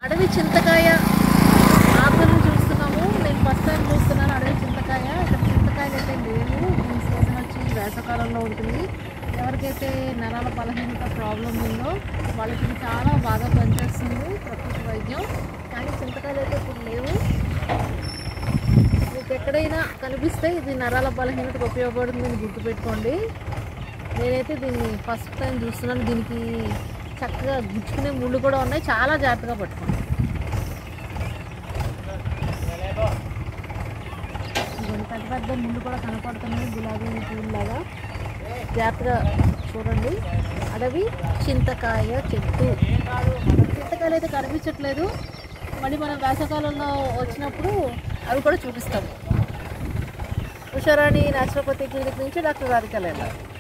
అడవి చింతకాయ ఆకులను చూస్తున్నాము నేను ఫస్ట్ టైం చూస్తున్నాను అడవి చింతకాయ ఇక్కడ చింతకాయలు అయితే లేవు ఈ సీజన్ వచ్చి వేసవకాలంలో ఉంటుంది ఎవరికైతే నరాల బలహీనత ప్రాబ్లం ఉందో వాళ్ళకి ఇది చాలా బాగా పనిచేస్తుంది ప్రకృతి వైద్యం కానీ చింతకాయలు అయితే ఇప్పుడు లేవు మీకు ఎక్కడైనా కనిపిస్తే ఇది నరాల బలహీనతకు ఉపయోగపడుతుందని గుర్తుపెట్టుకోండి నేనైతే దీన్ని ఫస్ట్ టైం చూస్తున్నాను దీనికి చక్కగా గుచ్చుకునే ముళ్ళు కూడా ఉన్నాయి చాలా జాగ్రత్తగా పట్టుకోండి ఇదిగోండి పెద్ద పెద్ద ముళ్ళు కూడా కనపడుతున్నాయి గులాబీ పూలలాగా జాగ్రత్తగా చూడండి అడవి చింతకాయ చెట్టు చింతకాయలు అయితే కనిపించట్లేదు మళ్ళీ మనం వేసవకాలంలో వచ్చినప్పుడు అవి కూడా చూపిస్తాము ఉషారాణి నేచురోపతి క్లినిక్ నుంచి డాక్టర్ రాధిక లేలా